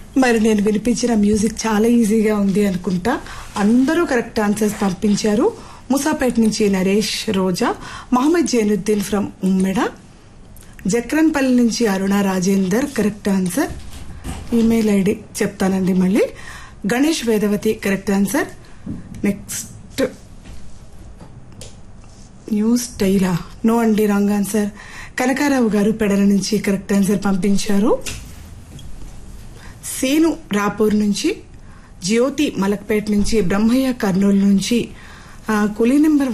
మరి నేను వినిపించిన మ్యూజిక్ చాలా ఈజీగా ఉంది అనుకుంటా అందరూ కరెక్ట్ ఆన్సర్స్ పంపించారు ముసాపేట్ నుంచి నరేష్ రోజా మహమ్మద్ జైనుద్దీన్ ఫ్రమ్ ఉమ్మెడ జక్రన్పల్లి నుంచి Aruna Rajender correct answer email ID చెప్తానండి మళ్ళీ Ganesh Vedavathi correct answer next news టైలా నో అండి రాంగ్ ఆన్సర్ కనకారావు గారు పెడల నుంచి కరెక్ట్ ఆన్సర్ పంపించారు సీను రాపూర్ నుంచి జ్యోతి మలక్పేట్ నుంచి బ్రహ్మయ్య కర్నూలు నుంచి ఆ, కులీ నెంబర్